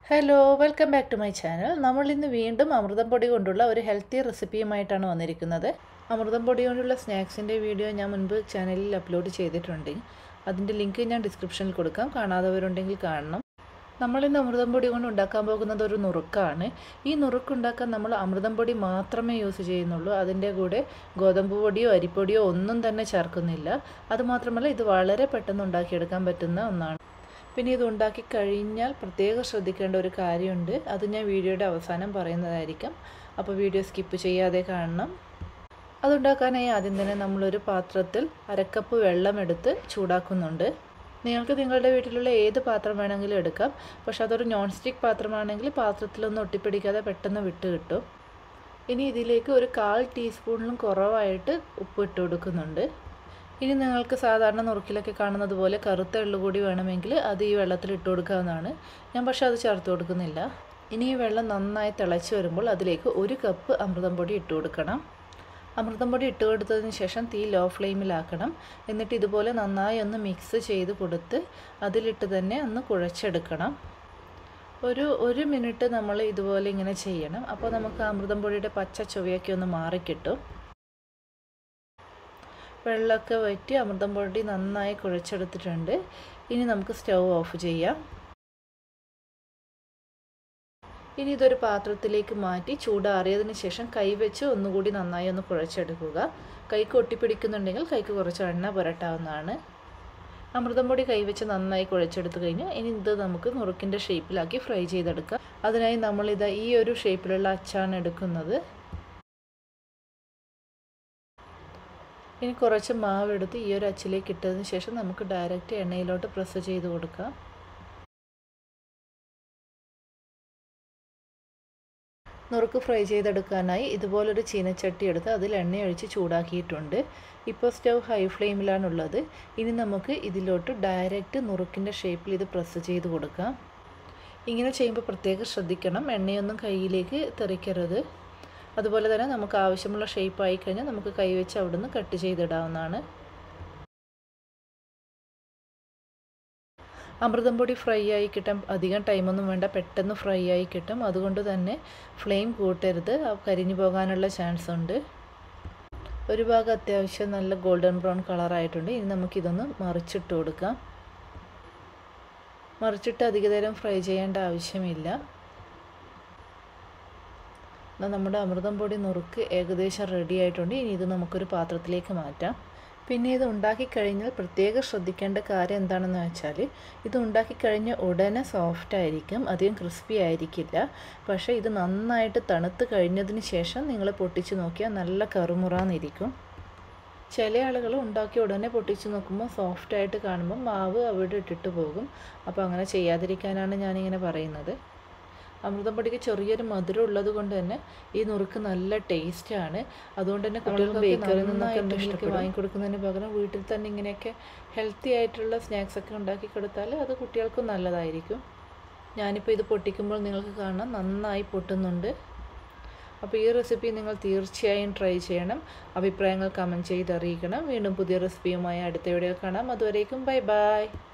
hello welcome back to my channel നമ്മൾ ഇന്ന് വീണ്ടും അമൃതം പൊടി കൊണ്ടുള്ള ഒരു ഹെൽത്തി റെസിപ്പിയുമായിട്ടാണ് വന്നിരിക്കുന്നത് അമൃതം പൊടി കൊണ്ടുള്ള സ്നാക്സിൻ്റെ വീഡിയോ ഞാൻ മുൻപ് ചാനലിൽ അപ്ലോഡ് ചെയ്തിട്ടുണ്ട് അതിൻ്റെ ലിങ്ക് ഞാൻ ഡിസ്ക്രിപ്ഷനിൽ കൊടുക്കാം കാണാത്തവരുണ്ടെങ്കിൽ കാണണം നമ്മളിന്ന് അമൃതം പൊടി കൊണ്ട് ഉണ്ടാക്കാൻ പോകുന്നത് ഒരു നുറുക്കാണ് ഈ നുറുക്കുണ്ടാക്കാൻ നമ്മൾ അമൃതം പൊടി മാത്രമേ യൂസ് ചെയ്യുന്നുള്ളൂ അതിൻ്റെ കൂടെ ഗോതമ്പ് പൊടിയോ അരിപ്പൊടിയോ ഒന്നും തന്നെ ചേർക്കുന്നില്ല അതുമാത്രമല്ല ഇത് വളരെ പെട്ടെന്ന് ഉണ്ടാക്കിയെടുക്കാൻ പറ്റുന്ന ഒന്നാണ് പിന്നെ ഇത് ഉണ്ടാക്കി കഴിഞ്ഞാൽ പ്രത്യേകം ശ്രദ്ധിക്കേണ്ട ഒരു കാര്യമുണ്ട് അത് ഞാൻ വീഡിയോയുടെ അവസാനം പറയുന്നതായിരിക്കും അപ്പോൾ വീഡിയോ സ്കിപ്പ് ചെയ്യാതെ കാണണം അതുണ്ടാക്കാനായി ആദ്യം തന്നെ നമ്മളൊരു പാത്രത്തിൽ അരക്കപ്പ് വെള്ളമെടുത്ത് ചൂടാക്കുന്നുണ്ട് നിങ്ങൾക്ക് നിങ്ങളുടെ വീട്ടിലുള്ള ഏത് പാത്രം വേണമെങ്കിലും എടുക്കാം പക്ഷെ അതൊരു നോൺ സ്റ്റിക്ക് പാത്രമാണെങ്കിൽ പാത്രത്തിലൊന്നും ഒട്ടിപ്പിടിക്കാതെ പെട്ടെന്ന് വിട്ട് കിട്ടും ഇനി ഇതിലേക്ക് ഒരു കാൽ ടീസ്പൂണിലും കുറവായിട്ട് ഉപ്പ് ഇട്ട് കൊടുക്കുന്നുണ്ട് ഇനി നിങ്ങൾക്ക് സാധാരണ നുറുക്കിലൊക്കെ കാണുന്നത് പോലെ കറുത്ത എള്ളു കൂടി വേണമെങ്കിൽ അത് ഈ വെള്ളത്തിൽ ഇട്ട് കൊടുക്കാവുന്നതാണ് ഞാൻ പക്ഷേ അത് ചേർത്ത് കൊടുക്കുന്നില്ല ഇനി ഈ വെള്ളം നന്നായി തിളച്ച് വരുമ്പോൾ അതിലേക്ക് ഒരു കപ്പ് അമൃതം പൊടി ഇട്ട് കൊടുക്കണം അമൃതം പൊടി ഇട്ട് കൊടുത്തതിന് ശേഷം തീ ലോ ഫ്ലെയിമിലാക്കണം എന്നിട്ട് ഇതുപോലെ നന്നായി ഒന്ന് മിക്സ് ചെയ്ത് കൊടുത്ത് അതിലിട്ട് തന്നെ ഒന്ന് കുഴച്ചെടുക്കണം ഒരു ഒരു മിനിറ്റ് നമ്മൾ ഇതുപോലെ ഇങ്ങനെ ചെയ്യണം അപ്പോൾ നമുക്ക് അമൃതം പൊടിയുടെ പച്ച ചുവയൊക്കെ ഒന്ന് മാറിക്കിട്ടും വെള്ളമൊക്കെ വറ്റി അമൃതം പൊടി നന്നായി കുഴച്ചെടുത്തിട്ടുണ്ട് ഇനി നമുക്ക് സ്റ്റൗ ഓഫ് ചെയ്യാം ഇനി ഇതൊരു പാത്രത്തിലേക്ക് മാറ്റി ചൂടാറിയതിന് ശേഷം കൈവച്ച് ഒന്നുകൂടി നന്നായി ഒന്ന് കുഴച്ചെടുക്കുക കൈക്ക് ഒട്ടിപ്പിടിക്കുന്നുണ്ടെങ്കിൽ കൈക്ക് കുറച്ച് എണ്ണ പുരട്ടാവുന്നതാണ് അമൃതം പൊടി കൈവച്ച് നന്നായി കുഴച്ചെടുത്ത് കഴിഞ്ഞാൽ ഇനി ഇത് നമുക്ക് നുറുക്കിൻ്റെ ഷേപ്പിലാക്കി ഫ്രൈ ചെയ്തെടുക്കാം അതിനായി നമ്മളിത് ഈ ഒരു ഷേപ്പിലുള്ള അച്ചാണ് എടുക്കുന്നത് ഇനി കുറച്ച് മാവ് എടുത്ത് ഈ ഒരു അച്ചിലേക്ക് ഇട്ടതിന് ശേഷം നമുക്ക് ഡയറക്റ്റ് എണ്ണയിലോട്ട് പ്രസ് ചെയ്ത് കൊടുക്കാം നുറുക്ക് ഫ്രൈ ചെയ്തെടുക്കാനായി ഇതുപോലൊരു ചീനച്ചട്ടി എടുത്ത് അതിൽ എണ്ണ ഒഴിച്ച് ചൂടാക്കിയിട്ടുണ്ട് ഇപ്പോൾ സ്റ്റൗ ഹൈ ഫ്ലെയിമിലാണുള്ളത് ഇനി നമുക്ക് ഇതിലോട്ട് ഡയറക്റ്റ് നുറുക്കിൻ്റെ ഷേപ്പിൽ ഇത് പ്രസ് ചെയ്ത് കൊടുക്കാം ഇങ്ങനെ ചെയ്യുമ്പോൾ പ്രത്യേകം ശ്രദ്ധിക്കണം എണ്ണയൊന്നും കയ്യിലേക്ക് തെറിക്കരുത് അതുപോലെ തന്നെ നമുക്ക് ആവശ്യമുള്ള ഷേപ്പ് ആയി കഴിഞ്ഞാൽ നമുക്ക് കൈവച്ച് അവിടുന്ന് കട്ട് ചെയ്തിടാവുന്നതാണ് അമൃതം പൊടി ഫ്രൈ ആയി കിട്ടാൻ അധികം ടൈമൊന്നും വേണ്ട പെട്ടെന്ന് ഫ്രൈ ആയി കിട്ടും അതുകൊണ്ട് തന്നെ ഫ്ലെയിം കൂട്ടരുത് കരിഞ്ഞു പോകാനുള്ള ചാൻസ് ഉണ്ട് ഒരു ഭാഗം അത്യാവശ്യം നല്ല ഗോൾഡൻ ബ്രൗൺ കളറായിട്ടുണ്ട് ഇനി നമുക്കിതൊന്ന് മറിച്ചിട്ട് കൊടുക്കാം മറിച്ചിട്ട് അധിക നേരം ഫ്രൈ ചെയ്യേണ്ട ആവശ്യമില്ല നമ്മുടെ അമൃതം പൊടി നുറുക്ക് ഏകദേശം റെഡി ആയിട്ടുണ്ട് ഇനി ഇത് നമുക്കൊരു പാത്രത്തിലേക്ക് മാറ്റാം പിന്നെ ഇത് ഉണ്ടാക്കിക്കഴിഞ്ഞാൽ പ്രത്യേകം ശ്രദ്ധിക്കേണ്ട കാര്യം എന്താണെന്ന് വെച്ചാൽ ഇത് ഉണ്ടാക്കിക്കഴിഞ്ഞ ഉടനെ സോഫ്റ്റ് ആയിരിക്കും അധികം ക്രിസ്പി ആയിരിക്കില്ല പക്ഷേ ഇത് നന്നായിട്ട് തണുത്ത് കഴിഞ്ഞതിന് ശേഷം നിങ്ങൾ പൊട്ടിച്ച് നോക്കിയാൽ നല്ല കറുമുറാന്നിരിക്കും ചില ആളുകൾ ഉണ്ടാക്കി ഉടനെ പൊട്ടിച്ച് നോക്കുമ്പോൾ സോഫ്റ്റായിട്ട് കാണുമ്പോൾ മാവ് അവിടെ ഇട്ടിട്ട് പോകും അപ്പോൾ അങ്ങനെ ചെയ്യാതിരിക്കാനാണ് ഞാനിങ്ങനെ പറയുന്നത് അമൃതം പൊടിക്ക് ചെറിയൊരു മധുരം ഉള്ളത് കൊണ്ട് തന്നെ ഈ നുറുക്ക് നല്ല ടേസ്റ്റാണ് അതുകൊണ്ട് തന്നെ കുട്ടികൾക്ക് ബേക്കറിയിൽ നിന്നൊക്കെ എന്തെങ്കിലുമൊക്കെ വാങ്ങിക്കൊടുക്കുന്നതിന് പകരം വീട്ടിൽ തന്നെ ഇങ്ങനെയൊക്കെ ഹെൽത്തി ആയിട്ടുള്ള സ്നാക്സ് ഒക്കെ ഉണ്ടാക്കി കൊടുത്താൽ അത് കുട്ടികൾക്കും നല്ലതായിരിക്കും ഞാനിപ്പോൾ ഇത് പൊട്ടിക്കുമ്പോൾ നിങ്ങൾക്ക് കാണാം നന്നായി പൊട്ടുന്നുണ്ട് അപ്പോൾ ഈ റെസിപ്പി നിങ്ങൾ തീർച്ചയായും ട്രൈ ചെയ്യണം അഭിപ്രായങ്ങൾ കമൻറ്റ് ചെയ്ത് അറിയിക്കണം വീണ്ടും പുതിയ റെസിപ്പിയുമായി അടുത്ത വീഡിയോ കാണാം അതുവരേക്കും ബൈ ബൈ